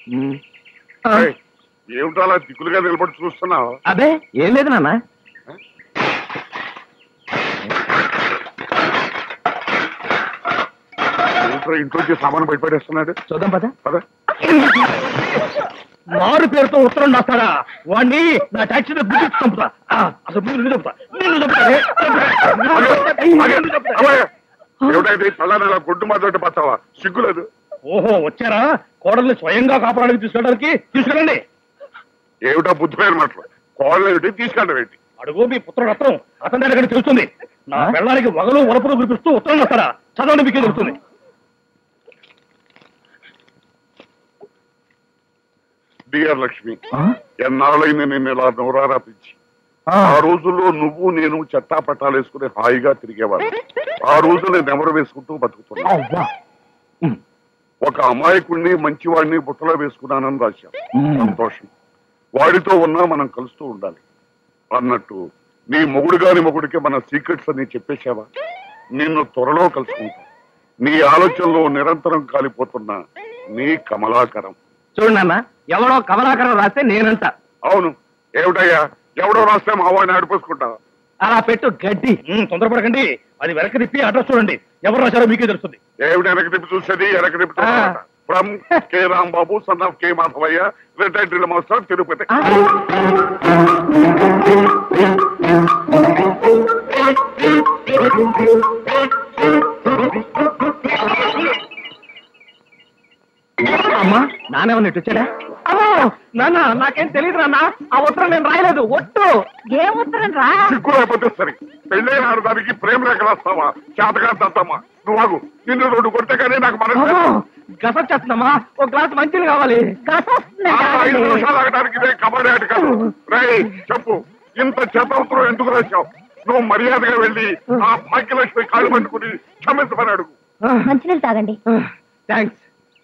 ఏయ్, ఏమిటో అలా దిక్కులుగా నిలబడి చూస్తున్నావు అదే ఏం లేదు నాన్న ఏమిట్రా ఇంట్లోంచి సామాను బయటపడేస్తున్నాడు చూద్దాం పద పద మారు పేరుతో ఉత్తరం రాస్తాడా వాడిని నా టాక్సీలో గుర్తు చంపుతా ఆ, అసలు ముందు నిన్ను చంపుతా నిన్ను చంపుతానే. నిన్ను చంపుతా. ఏమిటైతే తల్లని అలా గుడ్డు మాట్లాడి పచ్చావా సిగ్గులేదు ఓహో వచ్చారా కోడల్ని స్వయంగా కాపాడానికి తీసుకెళ్ళడానికి తీసుకెళ్ళండి ఏమిటా బుద్ధిపోయిన మాటలు కోళ్ళు ఏమిటి తీసుకెళ్ళడం ఏంటి అడుగు మీ పుత్రుడు రత్నం అతని దగ్గర తెలుస్తుంది నా పిల్లలకి వగలు వరపులు కురిపిస్తూ ఉత్తరం రాస్తాడా చదవండి మీకే తెలుస్తుంది డియర్ లక్ష్మి ఎన్నాళ్ళైంది నేను ఇలా నోరారా పిచ్చి ఆ రోజుల్లో నువ్వు నేను చెట్టా పట్టాలు వేసుకుని హాయిగా తిరిగేవాడు ఆ రోజు నేను నెమరు వేసుకుంటూ బతుకుతున్నా అవ్వా. ఉమ్. ఒక అమాయకుడిని మంచివాడిని బుట్టలో వేసుకున్నానని రాశాం మ్మ్. సంతోషం వాడితో ఉన్నా మనం కలుస్తూ ఉండాలి అన్నట్టు నీ మొగుడు గాని మొగుడికి మన సీక్రెట్స్ అన్ని చెప్పేశావా నిన్ను త్వరలో కలుసుకుంటాం నీ ఆలోచనలో నిరంతరం కాలిపోతున్న నీ కమలాకరం చూడు నాన్న ఎవడో కమలాకరం రాస్తే నేనంట అవును ఏమిటయ్యా ఎవడో రాస్తే మా వాడిని ఆడిపోసుకుంటా అలా పెట్టు గడ్డి ఉమ్, తొందరపడకండి అది వెనక్కి తిప్పి అడ్రస్ చూడండి ఎవరు రాశారో మీకే తెలుస్తుంది ఏమిటి వెనక తిప్పి చూసేది వెనక తిప్పి ఆ. From K Rambabu son of K Madhavayya retired drill master Tirupati అమ్మా నానేమన్నా ఇటు వచ్చాడా అమ్మో నాన్న నాకేం తెలియదు నాన్న ఆ ఉత్తరం నేను రాయలేదు ఒట్టు ఏ ఉత్తరం రా సిగ్గు లేకపోతే సరే పెళ్ళైన ఆడదానికి ప్రేమ రేఖ రాస్తావా చేతగా దత్తమ్మా నువ్వు ఆగు నిన్ను రెండు కొడితే కానీ నాకు మనసు అమ్మో లేదు. గసొచ్చేస్తుందమ్మా ఒక గ్లాస్ మంచిది కావాలి గసొస్తుందా? ఆ, ఐదు నిమిషాలు ఆగడానికి ఇదే కబడ్డీ ఆట కాదు రేయ్ చెప్పు ఇంత చేతవసరం ఎందుకు రాశావు నువ్వు మర్యాదగా వెళ్ళి ఆ భాగ్యలక్ష్మి కాళ్ళు పట్టుకుని క్షమించమని అడుగు మంచినీళ్ళు తాగండి థ్యాంక్స్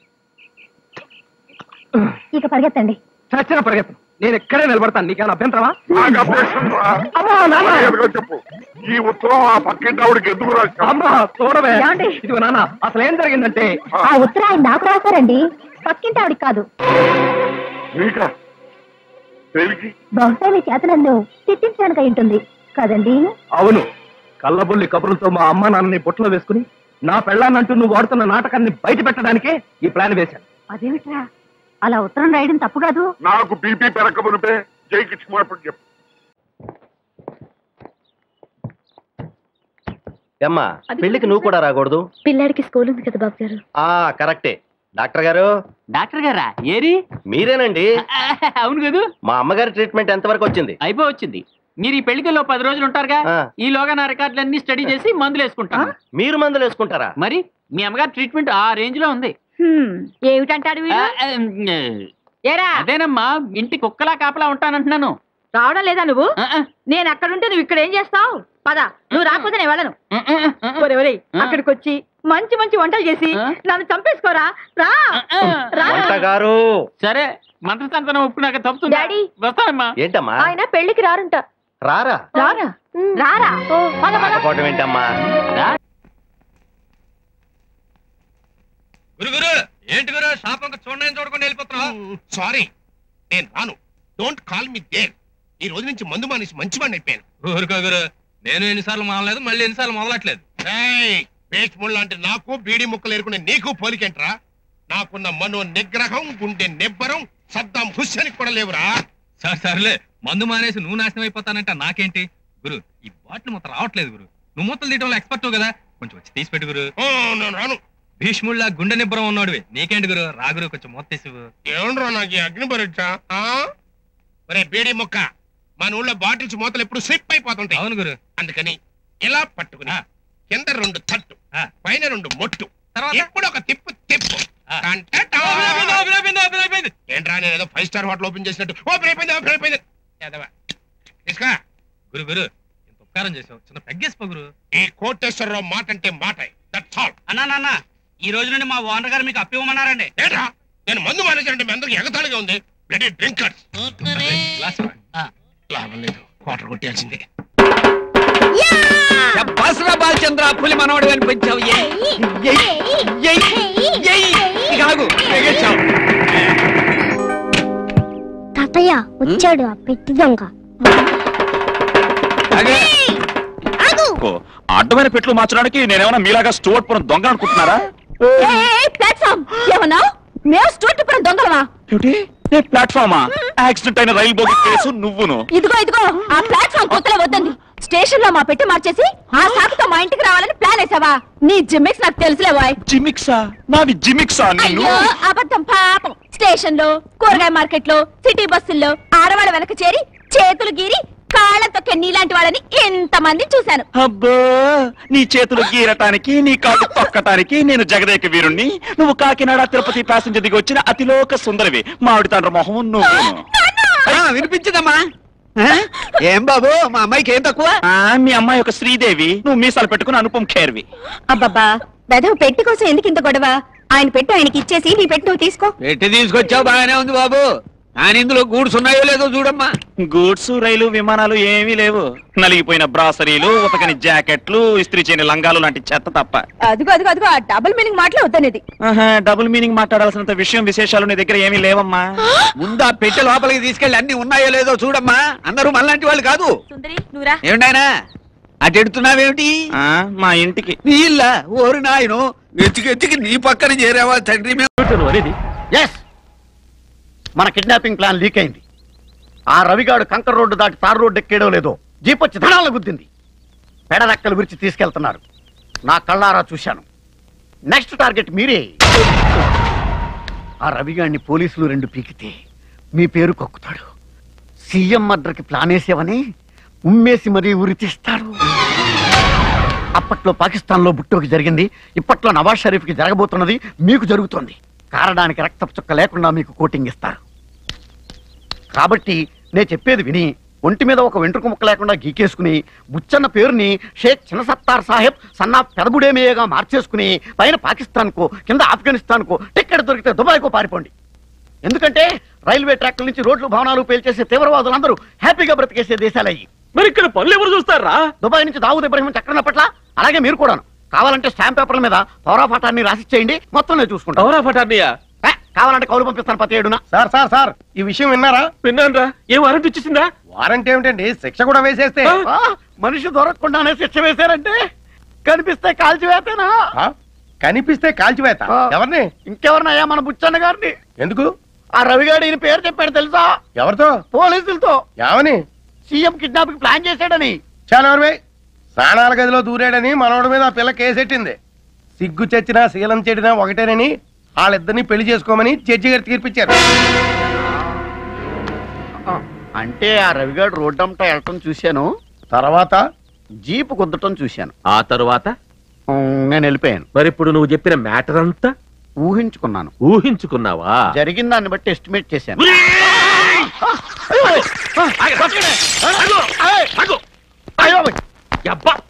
ఇక పరిగెత్తండి చచ్చిన పరిగెత్తు నేను ఎక్కడే నిలబడతాను నీకేమైనా అభ్యంతరమా నాకు అభ్యక్షం రా. అమ్మా నాన్న మర్యాదగా చెప్పు ఈ ఉత్తరం ఆ పక్కింటి ఆవిడకి ఎందుకు రాశావు అమ్మా చూడవే ఏమండి? ఇదిగో నాన్న అసలు ఏం జరిగిందంటే ఆ ఉత్తరం ఆయన నాకు రాశారండి పక్కింటి ఆవిడికి కాదు నీకా తేలికి బహుశా మీ చేత నన్ను తిట్టించడానికి అయి ఉంటుంది కదండి అవును కళ్ళబుల్లి కబుర్లతో మా అమ్మ నాన్నని బుట్టలో వేసుకుని నా పెళ్ళాన్నంటూ నువ్వు వాడుతున్న నాటకాన్ని బయట పెట్టడానికే ఈ ప్లాన్ వేశాను అదేమిట్రా అలా ఉత్తరం రాయడం తప్పు కాదు నాకు బీపీ పెరక మునిపే జైకి క్షమాపణ చెప్పు అమ్మా పెళ్లికి నువ్వు కూడా రాకూడదు పిల్లాడికి స్కూల్ ఉంది కదా బాబు గారు ఆ కరెక్టే డాక్టర్ గారు డాక్టర్ గారా ఏరి మీరేనండి అవును కదూ మా అమ్మగారి ట్రీట్మెంట్ ఎంతవరకు వచ్చింది అయిపో వచ్చింది మీరు ఈ పెళ్లికల్లో పది రోజులు ఉంటారుగా ఆ. ఈలోగా నా రికార్డులన్నీ స్టడీ చేసి మందులు వేసుకుంటాను మీరు మందులు వేసుకుంటారా మరి మీ అమ్మగారి ట్రీట్మెంట్ ఆ రేంజ్ లో ఉంది ఏమిటంటాడు ఆ, ఆ, ఏరా అదేనమ్మా ఇంటి కుక్కలా కాపలా ఉంటానంటున్నాను రావడం లేదా నువ్వు ఆ, ఆ, నేను అక్కడుంటే నువ్వు ఇక్కడ ఏం చేస్తావు పద నువ్వు రాకపోతే నేను వెళ్ళను ఆ, ఆ, ఆ, ఒరే, ఒరేయ్, ఆ. అక్కడికి వచ్చి మంచి మంచి వంటలు చేసి ఆ? నన్ను చంపేసుకోరా రా ఆ, రా. వంటగారు సరే మంత్రతంత్రం ఒప్పుకున్నాక తప్పుతుంది డాడీ. వస్తానమ్మా ఏంటమ్మా ఆయన పెళ్లికి రారంట రారా రారా రారా పద, పద. రాకపోవటం ఏంటమ్మా గురు గురు ఏంటి గురు శాపంక చూడని చూడకుండా వెళ్ళిపోతున్నావు సారీ నేను రాను డోంట్ కాల్ మీ దేర్ ఈ రోజు నుంచి మందు మానేసి మంచి వాడిని అయిపోయాను ఊరుకో గురు నేను ఎన్నిసార్లు మానలేదు మళ్ళీ ఎన్నిసార్లు మొదలట్లేదు పేస్ట్ ముళ్ళు లాంటి నాకు బీడీ ముక్కలు ఏరుకునే నీకు పోలికేంట్రా నాకున్న మనో నిగ్రహం గుండె నిబ్బరం సద్దాం హుస్సేన్ కూడా లేవురా సార్ సర్లే మందు మానేసి నువ్వు నాశనం అయిపోతానంట నాకేంటి గురు ఈ బాటిల్ మొత్తం రావట్లేదు గురు నువ్వు మొత్తం తీయటంలో ఎక్స్పర్ట్ కదా కొంచెం వచ్చి తీసి పెట్టు గురు ఓ, నేను రాను భీష్ముళ్ళ గుండె నిబ్బరం ఉన్నాడువి నీకేంటి గురు రా గురు కొంచెం మొత్తం తీసి ఇవ్వు. ఏమండ్రా నాకు ఈ అగ్ని పరీక్ష ఆ? ఒరే బీడీ ముక్క మన ఊళ్ళో బాటిల్స్ మూతలు ఎప్పుడు స్లిప్ అయిపోతుంటాయి అవును గురు అందుకని ఇలా పట్టుకుని కింద రెండు తట్టు ఆ. పైన రెండు మొట్టు తర్వాత? ఇప్పుడు ఒక తిప్పు తిప్పు ఆ. టంటటా. ఓపెన్ అయిపోయింది, ఓపెన్ అయిపోయింది, ఓపెన్ అయిపోయింది. ఏంట్రా నేను ఏదో ఫైవ్ స్టార్ హోటల్ ఓపెన్ చేసినట్టు ఓపెన్ అయిపోయింది ఓపెన్ అయిపోయింది ఏదవా. తీసుకో గురు గురు ఇంత ఉపకారం చేసావు చిన్న పెగ్గేసిపో గురు ఈ కోటేశ్వరరావు మాట అంటే మాట దట్స్ ఆల్ అన్నా నాన్న ఈ రోజు నుండి మా ఓనర్ గారు మీకు అప్పివ్వమన్నారండి ఏంట్రా నేను మందు మానేసానంటే మీ అందరికి ఎగతాళిగా ఉంది రెడీ డ్రింకర్స్ గ్లాస్ ఇవ్వండి. లాభం లేదు క్వార్టర్ కొట్టేయాల్సిందే బసరా బాలచంద్ర పులి మనవడు అనిపించావు ఇక ఆగు, ఎగేశావు. అత్తయ్య వచ్చాడు ఆ పెట్టి దొంగ ఓ, అడ్డమైన పెట్లు మార్చడానికి నేనేమన్నా మీలాగా స్టోర్ పురం దొంగ అనుకుంటున్నారా ప్లాట్ఫామ్ ఏమన్నా మేము స్టూడెంట్ దొంగలమా ఏమిటి ఏ ప్లాట్ఫామా యాక్సిడెంట్ అయిన రైలు బోగి కేసు నువ్వును ఇదిగో ఇదిగో ఆ ప్లాట్ఫామ్ కొత్తలో వద్దండి స్టేషన్ లో మా పెట్టి మార్చేసి ఆ సాకుతో మా ఇంటికి రావాలని ప్లాన్ వేసావా నీ జిమ్మిక్స్ నాకు తెలుసులే బాయ్ జిమిక్సా నాది జిమిక్సా నిన్ను అయ్యో అబద్ధం పాపం స్టేషన్ లో కూరగాయ మార్కెట్ లో సిటీ బస్సుల్లో ఆడవాళ్ళ వెనక చేరి చేతులు గీరి కాళ్ళ తొక్కే నీలాంటి వాళ్ళని ఎంత మంది చూశాను అబ్బో నీ చేతులు గీరటానికి నీ కాళ్ళు తొక్కటానికి నేను జగదేక వీరుణ్ణి నువ్వు కాకినాడ తిరుపతి ప్యాసింజర్ దిగి వచ్చిన అతిలోక సుందరివి మామిడి తండ్రి మొహం నువ్వు వినిపించదమ్మా ఏం బాబు మా అమ్మాయికి ఏం తక్కువ ఆ, మీ అమ్మాయి ఒక శ్రీదేవి నువ్వు మీసాలు పెట్టుకుని అనుపం ఖేర్వి అబ్బబ్బా వెధవ పెట్టి కోసం ఎందుకు ఇంత గొడవ ఆయన పెట్టు ఆయనకి ఇచ్చేసి నీ పెట్టు నువ్వు తీసుకో పెట్టి తీసుకొచ్చావు బాగానే ఉంది బాబు కానీ ఇందులో గూడ్స్ ఉన్నాయో లేదో చూడమ్మా గూడ్స్ రైలు విమానాలు ఏమీ లేవు నలిగిపోయిన బ్రాసరీలు ఉతకని జాకెట్లు ఇస్త్రీ చేయని లంగాలు లాంటి చెత్త తప్ప అదిగో అదిగో అదిగో ఆ డబుల్ మీనింగ్ మాటలే వద్దనేది ఆహా, డబుల్ మీనింగ్ మాట్లాడాల్సినంత విషయం విశేషాలు నీ దగ్గర ఏమీ లేవమ్మా ముందు ఆ పెట్టె లోపలికి తీసుకెళ్ళి అన్ని ఉన్నాయో లేదో చూడమ్మా అందరూ మనలాంటి వాళ్ళు కాదు సుందరి నువ్వురా ఏమిటాయనా అటు ఎడుతున్నావేమిటి ఆ, మా ఇంటికి నీళ్ళ ఓరి నాయను ఎత్తికి ఎత్తికి నీ పక్కన చేరావా తండ్రి మేము అనేది ఎస్ మన కిడ్నాపింగ్ ప్లాన్ లీక్ అయింది ఆ రవిగాడు కంకర్ రోడ్డు దాటి తారు రోడ్డు ఎక్కేయడం లేదో జీప్ వచ్చి ధనాలను గుద్దింది పెడరెక్కలు విరిచి తీసుకెళ్తున్నారు నా కళ్ళారా చూశాను నెక్స్ట్ టార్గెట్ మీరే ఆ రవిగాడిని పోలీసులు రెండు పీకితే మీ పేరు కక్కుతాడు సీఎం మర్డర్కి ప్లాన్ వేసేవని ఉమ్మేసి మరీ ఉరి తీస్తాడు అప్పట్లో పాకిస్తాన్లో బుట్టోకి జరిగింది ఇప్పట్లో నవాజ్ షరీఫ్కి జరగబోతున్నది మీకు జరుగుతోంది కారడానికి రక్తపు చుక్క లేకుండా మీకు కోటింగ్ ఇస్తారు కాబట్టి నేను చెప్పేది విని ఒంటి మీద ఒక వెంట్రుక ముక్క లేకుండా గీకేసుకుని బుచ్చన్న పేరుని షేక్ చిన్నసత్తార్ సాహెబ్ సన్నా పెదబుడేమేయగా మార్చేసుకుని పైన పాకిస్తాన్కో కింద ఆఫ్ఘనిస్తాన్కో టిక్కెట్ దొరికితే దుబాయ్కో పారిపోండి ఎందుకంటే రైల్వే ట్రాక్ల నుంచి రోడ్లు భవనాలు పేల్చేసే తీవ్రవాదులందరూ హ్యాపీగా బ్రతికేసే దేశాలయ్యి మరి ఇక్కడ పనులు ఎవరు చూస్తారా దుబాయ్ నుంచి దావుద్ ఇబ్రహీం చక్రం పట్ల అలాగే మీరు కూడాను కావాలంటే స్టాంప్ పేపర్ల మీద పౌరాఫాటాన్ని రాసిచ్చేయండి మొత్తం నేను చూసుకుంటాను అవునా పటాన్నయ్య ఏ, కావాలంటే కౌలు పంపిస్తాను పతి ఏడున సార్ సార్ సార్ ఈ విషయం విన్నారా విన్నాను ఏం వారెంట్ వచ్చేసిందా వారంటీ ఏమిటండి శిక్ష కూడా వేసేస్తే ఆ? ఆ, మనిషి దొరకకుండానే శిక్ష వేశారంటే కనిపిస్తే కాల్చివేతనా ఆ? కనిపిస్తే కాల్చివేత ఆ. ఎవరిని ఇంకెవరినయ్యా మన బుచ్చన్న గారిని ఎందుకు ఆ రవిగాడు ఈయన పేరు చెప్పాడు తెలుసా ఎవరితో పోలీసులతో ఏమని సీఎం కిడ్నాపింగ్ ప్లాన్ చేశాడని చాలా ఎవరివై స్నానాల గదిలో దూరాడని మనోడి మీద ఆ పిల్ల కేసెట్టింది సిగ్గు చచ్చినా శీలం చెడినా ఒకటేనని వాళ్ళిద్దరిని పెళ్లి చేసుకోమని జడ్జి గారు తీర్పిచ్చారు అంటే ఆ రవిగాడు రోడ్డంతా వెళ్ళటం చూశాను తర్వాత జీపు కుద్దటం చూశాను ఆ తరువాత ఉమ్, నేను వెళ్ళిపోయాను మరి ఇప్పుడు నువ్వు చెప్పిన మ్యాటర్ అంతా ఊహించుకున్నాను ఊహించుకున్నావా జరిగిన దాన్ని బట్టి ఎస్టిమేట్ చేశాను అయ్యో,